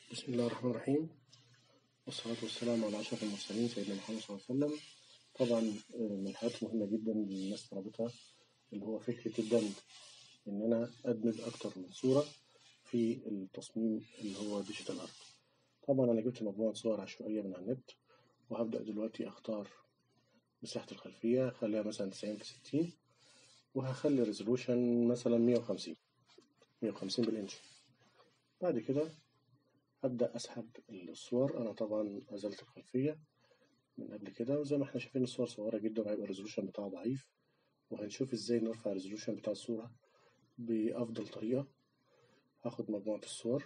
بسم الله الرحمن الرحيم والصلاة والسلام على أشرف المرسلين سيدنا محمد صلى الله عليه وسلم طبعا آه، من الحاجات المهمة جدا اللي الناس طلبتها اللي هو فكرة الدمج إن أنا أدمج أكتر من صورة في التصميم اللي هو ديجيتال أرت طبعا أنا جبت مجموعة صور عشوائية من على النت وهبدأ دلوقتي أختار مساحة الخلفية أخليها مثلا تسعين في ستين وهخلي ريزولوشن مثلا مية وخمسين مية وخمسين بالإنش بعد كده أبدأ أسحب الصور أنا طبعا أزلت الخلفية من قبل كده وزي ما احنا شايفين الصور صغيرة جدا وهيبقى الريزولوشن بتاعها ضعيف وهنشوف ازاي نرفع الريزولوشن بتاع الصورة بأفضل طريقة هاخد مجموعة الصور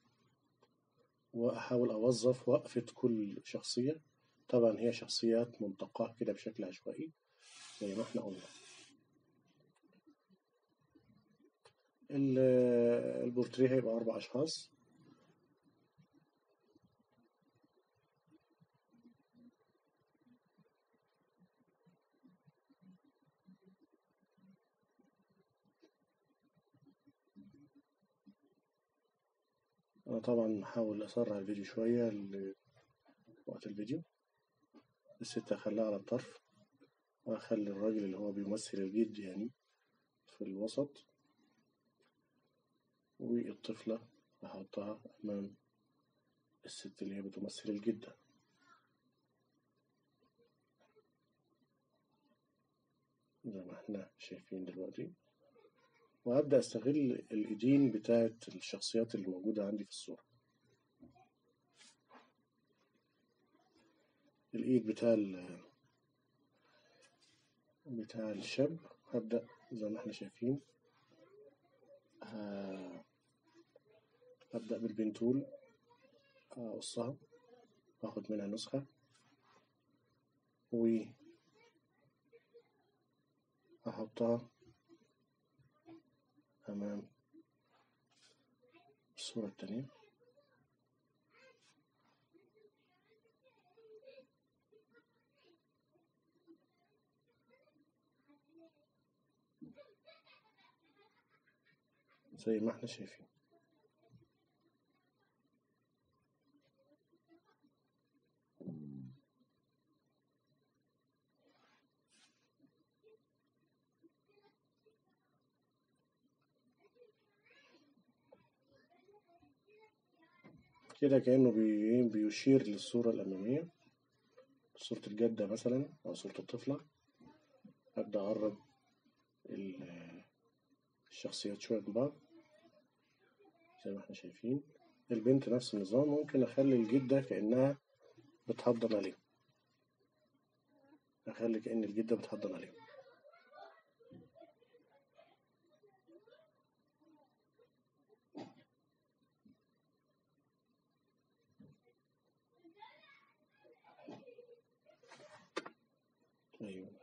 وأحاول أوظف وقفة كل شخصية طبعا هي شخصيات منتقاة كده بشكل عشوائي زي ما احنا قلنا ال- البورتريه هيبقى أربع أشخاص أنا طبعا بحاول أسرع الفيديو شوية لوقت الفيديو الست هخليها على الطرف وهخلي الراجل اللي هو بيمثل الجد يعني في الوسط والطفلة هحطها أمام الست اللي هي بتمثل الجدة زي ما احنا شايفين دلوقتي وهبدأ أستغل الإيدين بتاعت الشخصيات اللي موجودة عندي في الصورة الإيد بتاع ال- بتاع الشاب هبدأ زي ما احنا شايفين ه- هبدأ بالبنتول أقصها وآخد منها نسخة وأحطها أمام الصورة التانية زي ما احنا شايفين كده كأنه بي- بيشير للصورة الأمامية صورة الجدة مثلا أو صورة الطفلة أبدأ أقرب ال- الشخصيات شوية من بعض زي ما احنا شايفين البنت نفس النظام ممكن أخلي الجدة كأنها بتحضن عليه أخلي كأن الجدة بتحضن عليه أيوه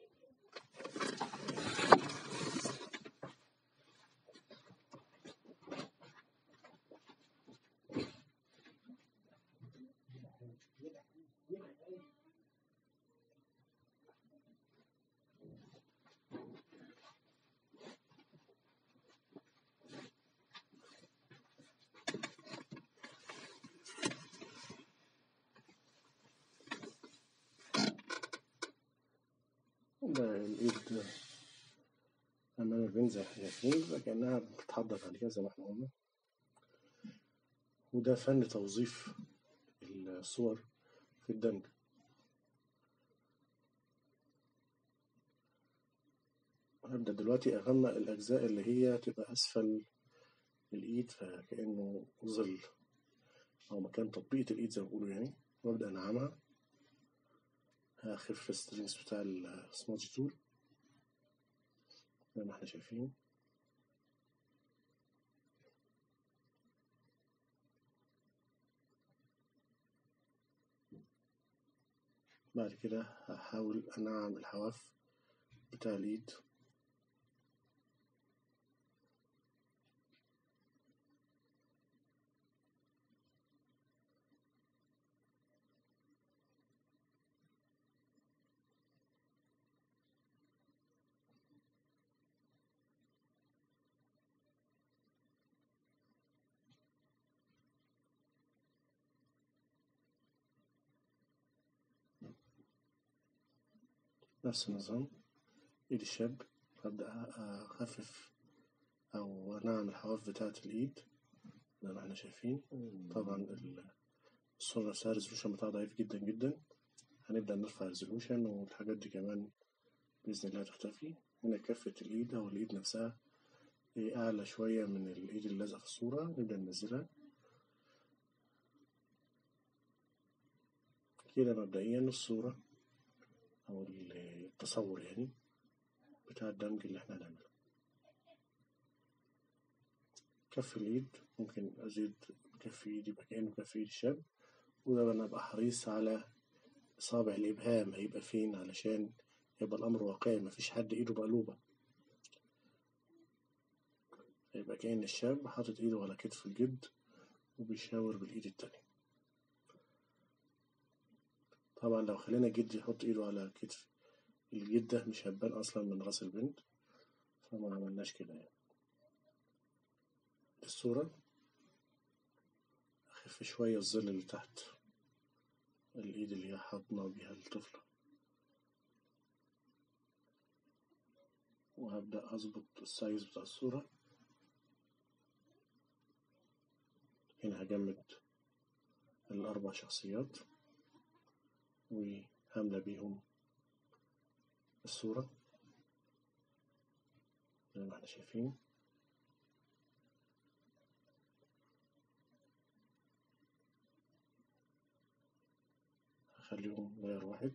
ده الإيد أمام البنت زي ما احنا شايفين كأنها بتتحضن عليها زي ما احنا قلنا وده فن توظيف الصور في الدمج هبدأ دلوقتي أغمق الأجزاء اللي هي تبقى أسفل الإيد فكأنه ظل أو مكان تطبيقة الإيد زي ما بيقولوا يعني وأبدأ أنعمها هخف السترينجز بتاع السمادج تول زي ما احنا شايفين بعد كده هحاول أنعم الحواف بتاع الإيد نفس النظام إيد الشاب هبدأ أخفف أو أنعم الحواف بتاعة الإيد زي ما احنا شايفين طبعا الصورة نفسها الريزولوشن بتاعها ضعيف جدا جدا هنبدأ نرفع الريزولوشن والحاجات دي كمان بإذن الله هتختفي هنا كفة الإيد أو الإيد نفسها أعلى شوية من الإيد اللي لازقة في الصورة نبدأ ننزلها كده مبدئيا الصورة أو التصور يعني بتاع الدمج اللي احنا هنعمله كف الإيد ممكن أزيد كف إيدي يبقى كأنه كف إيد الشاب وده أنا أبقى حريص على صابع الإبهام هيبقى فين علشان يبقى الأمر واقعي مفيش حد إيده مقلوبة يبقى كأن الشاب حاطط إيده على كتف الجد وبيشاور بالإيد التانية طبعا لو خلينا الجد يحط إيده على كتف الجدة مش هتبان أصلا من راس البنت فما عملناش كده يعني الصورة أخف شوية الظل اللي تحت الإيد اللي هي حاضنة بيها الطفلة وهبدأ أظبط السايز بتاع الصورة هنا هجمد الأربع شخصيات وهملى بيهم الصورة زي ما احنا شايفين هخليهم لاير واحد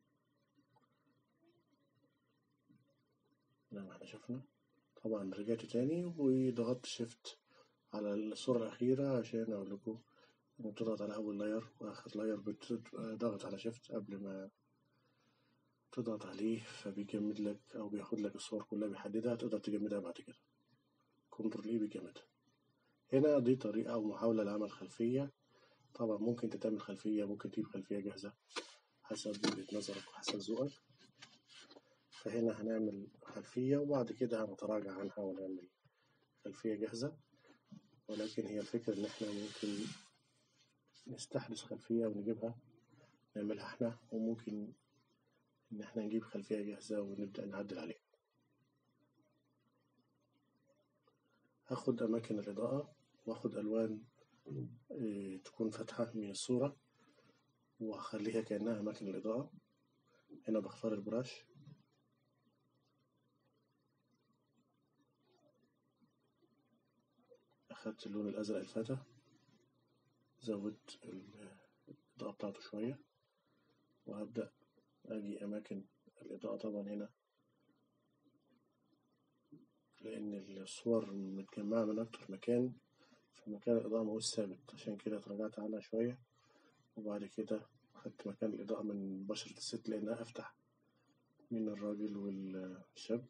زي ما احنا شفنا طبعا رجعت تاني وضغطت شيفت على الصورة الأخيرة عشان أقول لكم إنه بتضغط على أول لاير وآخر لاير بتضغط على شيفت قبل ما تضغط عليه فبيجمد لك أو بياخد لك الصور كلها بيحددها تقدر تجمدها بعد كده كنترول إيه بيجمدها هنا دي طريقة أو محاولة لعمل خلفية طبعا ممكن تعمل خلفية ممكن تجيب خلفية جاهزة حسب وجهة نظرك وحسب ذوقك فهنا هنعمل خلفية وبعد كده هنتراجع عنها ونعمل خلفية جاهزة ولكن هي الفكرة إن إحنا ممكن نستحدث خلفية ونجيبها نعملها إحنا وممكن إن إحنا نجيب خلفية جاهزة ونبدأ نعدل عليها هاخد أماكن الإضاءة وآخد ألوان إيه تكون فاتحة من الصورة وهخليها كأنها أماكن الإضاءة هنا بختار البراش أخدت اللون الأزرق الفاتح زودت الإضاءة بتاعته شوية وهبدأ أجي أماكن الإضاءة طبعا هنا لأن الصور متجمعة من أكتر مكان فمكان الإضاءة مهوش ثابت عشان كده اتراجعت عنها شوية وبعد كده أخدت مكان الإضاءة من بشرة الست لأنها أفتح من الراجل والشاب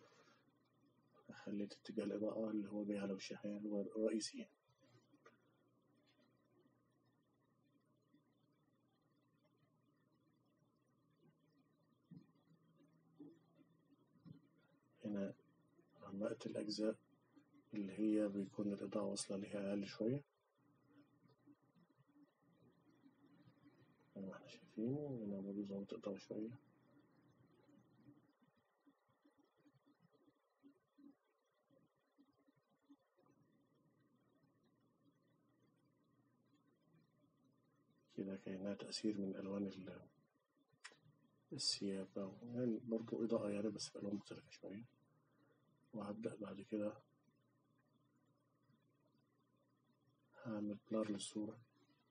خليت اتجاه الإضاءة اللي هو جاي على وشها يعني هو الرئيسي يعني. هنا عمقت الأجزاء اللي هي بيكون الإضاءة واصلة ليها أقل شوية زي ما احنا شايفين هنا برضه زودت الإضاءة شوية كده كأنها تأثير من ألوان الثياب أو يعني برضه إضاءة يعني بس بألوان مختلفة شوية وهبدأ بعد كده هعمل بلار للصورة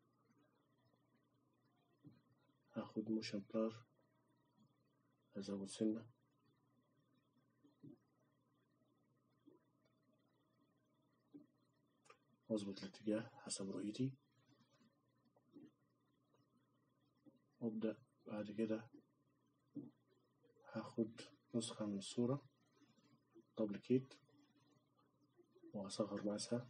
هاخد موشن بلار هزود سنة وأظبط الاتجاه حسب رؤيتي وأبدأ بعد كده هاخد نسخة من الصورة دوبليكيت وهصغر مقاسها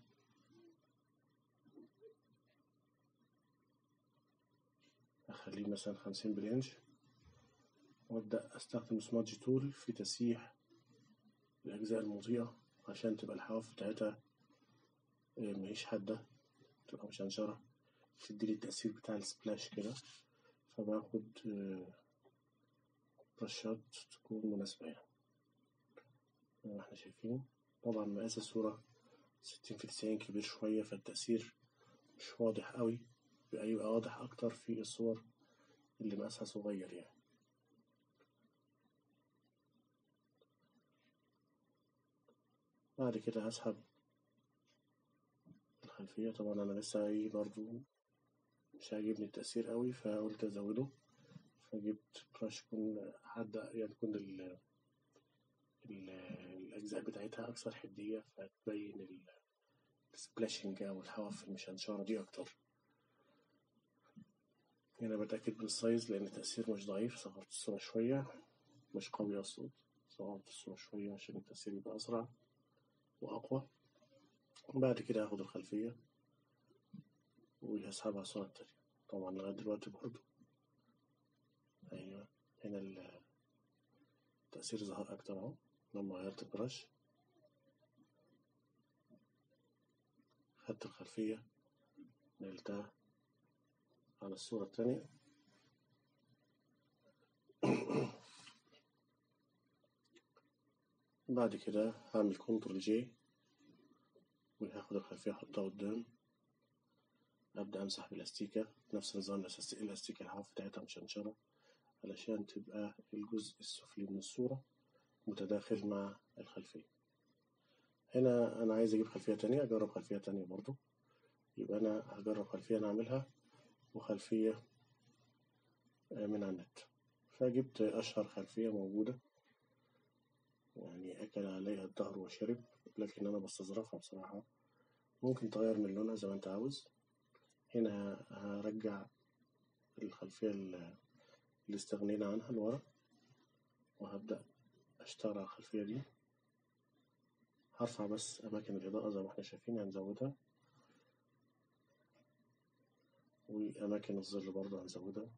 أخليه مثلا خمسين بالإنش وأبدأ أستخدم سمادج تول في تسييح الأجزاء المضيئة عشان تبقى الحواف بتاعتها مهيش حادة تبقى مشنشرة تديلي التأثير بتاع السبلاش كده فباخد برشات تكون مناسبة يعني زي ما احنا شايفين طبعا مقاس الصورة ستين في تسعين كبير شوية فالتأثير مش واضح قوي بيبقى واضح أكتر في الصور اللي مقاسها صغير يعني بعد كده هسحب الخلفية طبعا أنا لسه ايه برضو مش عاجبني التأثير قوي فقلت أزوده فجبت براش يكون حد يعني تكون ال ال الأجزاء بتاعتها أكثر حدية فتبين السبلاشنج أو الحواف المشنشرة دي أكتر هنا بتأكد من السايز لأن التأثير مش ضعيف صغرت الصورة شوية مش قوي أقصد صغرت الصورة شوية عشان التأثير يبقى أسرع وأقوى بعد كده هاخد الخلفية وهسحبها على الصورة التانية طبعا لغاية دلوقتي برضو أيوة هنا التأثير ظهر أكتر أهو لما غيرت البرش خدت الخلفية نقلتها على الصورة التانية بعد كده هعمل كنترول جي وهاخد الخلفية أحطها قدام أبدأ أمسح بالأستيكة نفس نظام الأستيكة الحواف بتاعتها مشنشرة علشان تبقى الجزء السفلي من الصورة متداخل مع الخلفية هنا أنا عايز أجيب خلفية تانية أجرب خلفية تانية برضو يبقى أنا هجرب خلفية أنا أعملها وخلفية من على النت فجبت أشهر خلفية موجودة يعني أكل عليها الظهر وشرب لكن أنا بستظرفها بصراحة ممكن تغير من لونها زي ما أنت عاوز هنا هرجع الخلفية اللي استغنينا عنها لورا وهبدأ أشتغل على الخلفية دي هرفع بس أماكن الإضاءة زي ما احنا شايفين هنزودها وأماكن الظل برضه هنزودها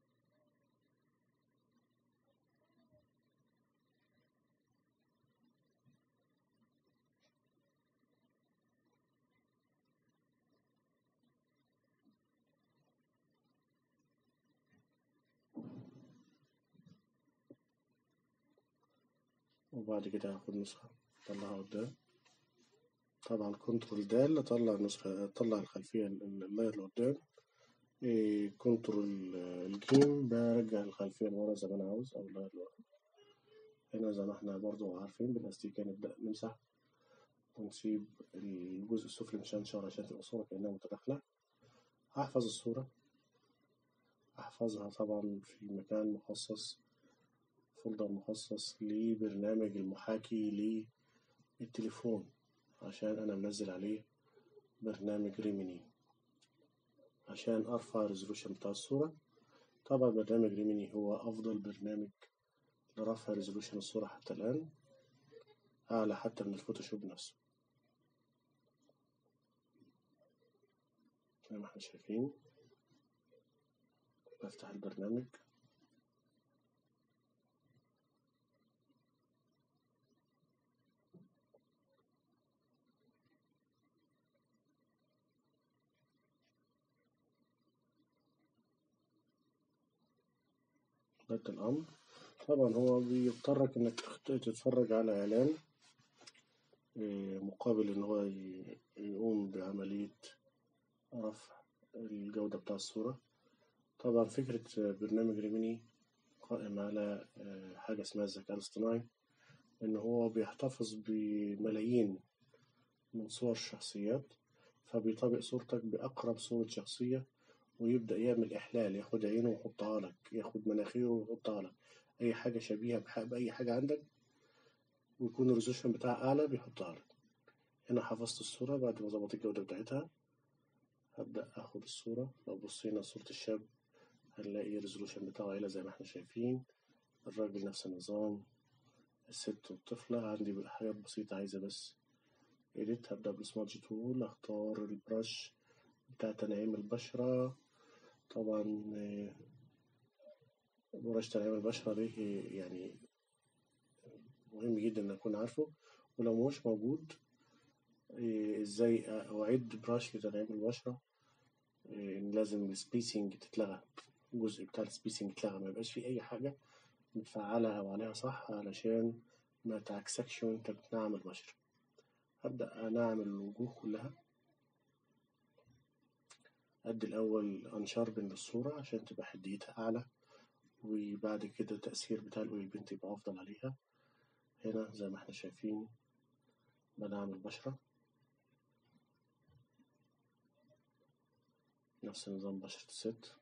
وبعد كده هاخد نسخة أطلعها قدام طبعا كنترول دال أطلع النسخة أطلع الخلفية اللاير لقدام إيه كنترول الجيم برجع الخلفية لورا زي ما أنا عاوز أو اللاير لورا هنا زي ما احنا برضو عارفين بالأستيكة نبدأ نمسح ونسيب الجزء السفلي مشنشر عشان تبقى الصورة كأنها متداخلة هحفظ الصورة أحفظها طبعا في مكان مخصص فولدر مخصص لبرنامج المحاكي للتليفون عشان أنا منزل عليه برنامج ريميني عشان أرفع الريزولوشن بتاع الصورة طبعا برنامج ريميني هو أفضل برنامج لرفع ريزولوشن الصورة حتى الآن أعلى حتى من الفوتوشوب نفسه زي ما احنا شايفين بفتح البرنامج ده الأمر طبعا هو بيضطرك إنك تتفرج على إعلان مقابل إن هو يقوم بعملية رفع الجودة بتاع الصورة طبعا فكرة برنامج ريميني قائم على حاجة اسمها الذكاء الاصطناعي إن هو بيحتفظ بملايين من صور الشخصيات فبيطابق صورتك بأقرب صورة شخصية ويبدأ يعمل إحلال ياخد عينه ويحطها لك ياخد مناخيره ويحطها لك أي حاجة شبيهة بأي حاجة عندك ويكون الريزولوشن بتاعها أعلى بيحطها لك هنا حفظت الصورة بعد ما ظبط الجودة بتاعتها هبدأ أخد الصورة لو بصينا صورة الشاب هنلاقي الريزولوشن بتاعه عالي زي ما احنا شايفين الراجل نفس النظام الست والطفلة عندي حاجات بسيطة عايزة بس إيديت هبدأ بالسمادج تول أختار البرش بتاع تنعيم البشرة طبعا برش تنعيم البشرة دي يعني مهم جدا إن أكون عارفه ولو مش موجود إزاي أعد براش لتنعيم البشرة إن لازم السبيسنج تتلغى الجزء بتاع السبيسنج يتلغى ما يبقاش فيه أي حاجة متفعلة أو عليها صح علشان ما تعكسكش وأنت بتنعم البشرة هبدأ أنعم الوجوه كلها أدي الأول أنشاربن للصورة عشان تبقى حديتها أعلى وبعد كده التأثير بتاع الأويل بنت يبقى أفضل عليها هنا زي ما احنا شايفين بنعم البشرة نفس نظام بشرة الست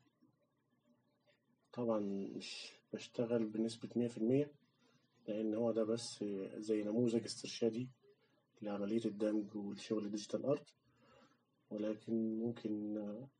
طبعا مش بشتغل بنسبة مية في المية لأن هو ده بس زي نموذج استرشادي لعملية الدمج والشغل الديجيتال أرت ولكن ممكن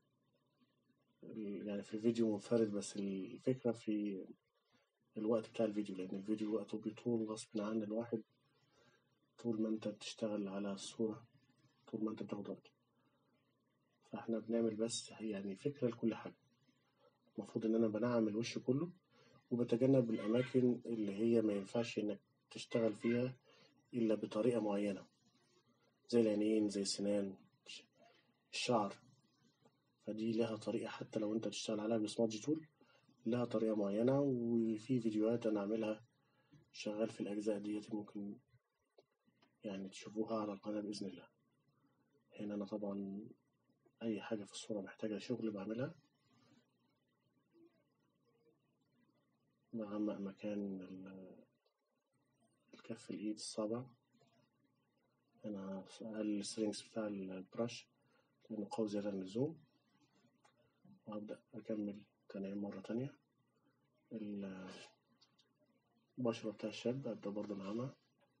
يعني في فيديو منفرد بس الفكرة في الوقت بتاع الفيديو لأن الفيديو وقته بيطول غصب عن الواحد طول ما أنت بتشتغل على الصورة طول ما أنت بتاخد وقت فإحنا بنعمل بس يعني فكرة لكل حاجة المفروض إن أنا بنعم الوش كله وبتجنب الأماكن اللي هي ما ينفعش إنك تشتغل فيها إلا بطريقة معينة زي العينين زي السنان الشعر فدي لها طريقة حتى لو أنت تشتغل عليها بسمادج تول لها طريقة معينة وفي فيديوهات أنا عاملها شغال في الأجزاء ديت ممكن يعني تشوفوها على القناة بإذن الله هنا أنا طبعا أي حاجة في الصورة محتاجة شغل بعملها بغمق مكان الكف الإيد الصابع هنا السترينجز بتاع البرش لأنه قوي زيادة عن اللزوم وهبدأ أكمل تنعيم مرة تانية البشرة بتاع الشاب أبدأ برضه أنعمها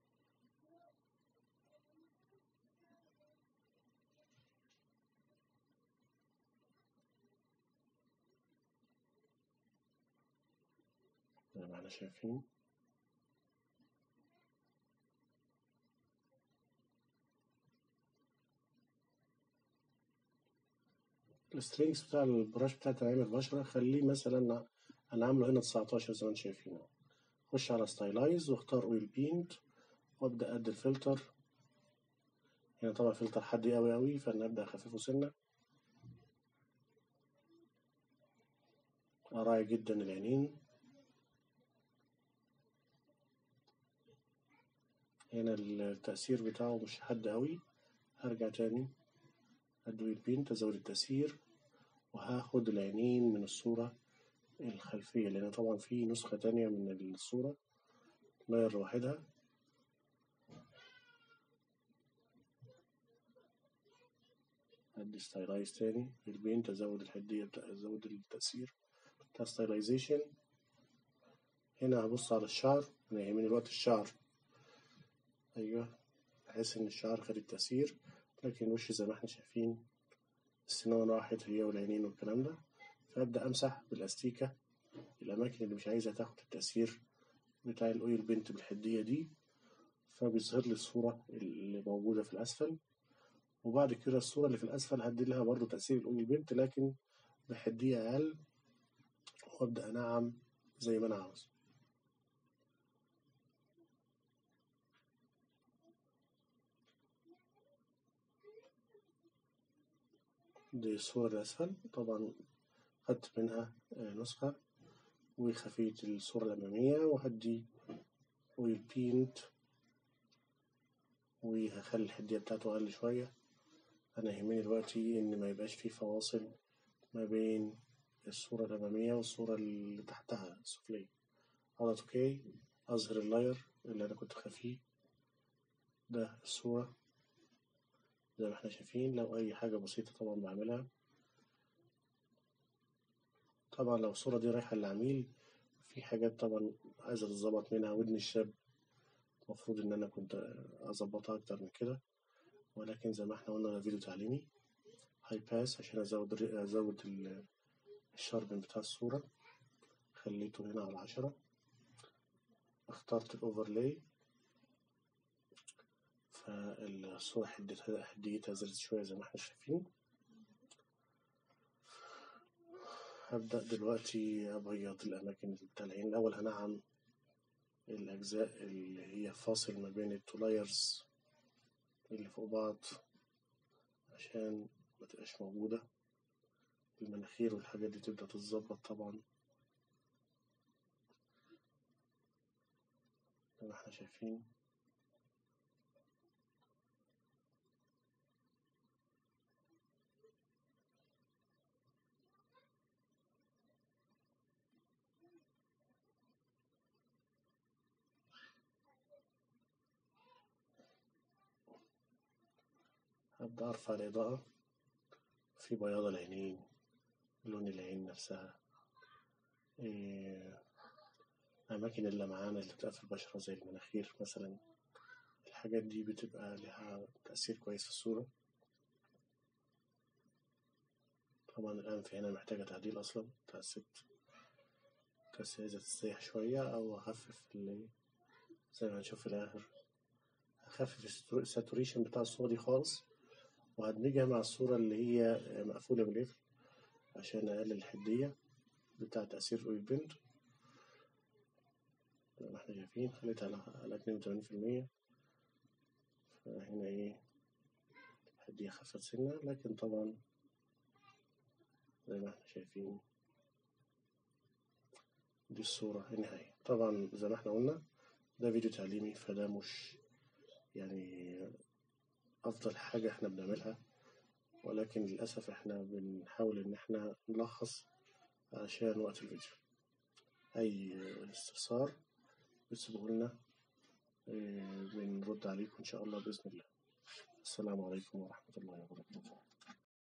زي ما احنا شايفين السترينجز بتاع البراش بتاع تنعيم البشرة خليه مثلا أنا عامله هنا 19 زي ما انتم شايفين خش على ستايلايز واختار اويل بينت وابدأ أدي الفلتر هنا طبعا فلتر حدي أوي أوي فأنا أبدأ أخففه سنة أراعي جدا العينين هنا التأثير بتاعه مش حد أوي هرجع تاني أدوي البينت أزود التأثير وهاخد العينين من الصورة الخلفية لأن طبعا في نسخة تانية من الصورة لاير لوحدها أدي ستايلايز تاني البينت أزود الحدية أزود التأثير بتاع ستايلايزيشن هنا هبص على الشعر أنا يهمني الوقت الشعر أيوه بحيث إن الشعر خد التأثير لكن وشي زي ما احنا شايفين السنان راحت هي والعينين والكلام ده فأبدأ أمسح بالأستيكة الأماكن اللي مش عايزة تاخد التأثير بتاع الأويل بنت بالحدية دي فبيظهر لي الصورة اللي موجودة في الأسفل وبعد كده الصورة اللي في الأسفل هدي لها برضه تأثير الأويل بنت لكن بحدية أقل وأبدأ أنعم زي ما أنا عاوز دي الصورة الأسفل طبعا خدت منها نسخة وخفية الصورة الأمامية وهدي أويل بينت وهخلي الحدية بتاعته أقل شوية أنا يهمني دلوقتي إن ما يبقاش فيه فواصل ما بين الصورة الأمامية والصورة اللي تحتها السفلية أضغط أوكي أظهر اللاير اللي أنا كنت خفيه ده الصورة زي ما احنا شايفين لو أي حاجة بسيطة طبعا بعملها طبعا لو الصورة دي رايحة للعميل في حاجات طبعا عايزة تتظبط منها ودن الشاب المفروض إن أنا كنت أظبطها أكتر من كده ولكن زي ما احنا قلنا ده فيديو تعليمي هاي باس عشان أزود أزود الشاربن بتاع الصورة خليته هنا على عشرة اخترت الأوفرلاي فالصورة حدتها حديتها زادت شوية زي ما احنا شايفين هبدأ دلوقتي أبيض الأماكن بتاع العين الأول هنعم الأجزاء اللي هي فاصل ما بين التولايرز اللي فوق بعض عشان ما تبقاش موجودة المناخير والحاجات دي تبدأ تتظبط طبعا زي ما احنا شايفين هبدأ أرفع الإضاءة في بياض العينين لون العين نفسها إيه، أماكن اللمعان اللي بتبقى في البشرة زي المناخير مثلا الحاجات دي بتبقى لها تأثير كويس في الصورة طبعا الأنف هنا محتاجة تعديل أصلا تأسست بس عايزة تستريح شوية أو أخفف اللي زي ما هنشوف في الآخر أخفف الساتوريشن بتاع الصورة دي خالص وهدمجها مع الصورة اللي هي مقفولة بالقفل عشان أقلل الحدية بتاع تأثير أويل بند زي ما احنا شايفين خليتها على على اتنين وتمانين في المية فهنا ايه الحدية خفت سنة لكن طبعا زي ما احنا شايفين دي الصورة النهائية طبعا زي ما احنا قلنا ده فيديو تعليمي فده مش يعني أفضل حاجة احنا بنعملها ولكن للأسف احنا بنحاول إن احنا نلخص عشان وقت الفيديو أي استفسار بتسيبوه لنا إيه، بنرد عليكم إن شاء الله بإذن الله السلام عليكم ورحمة الله وبركاته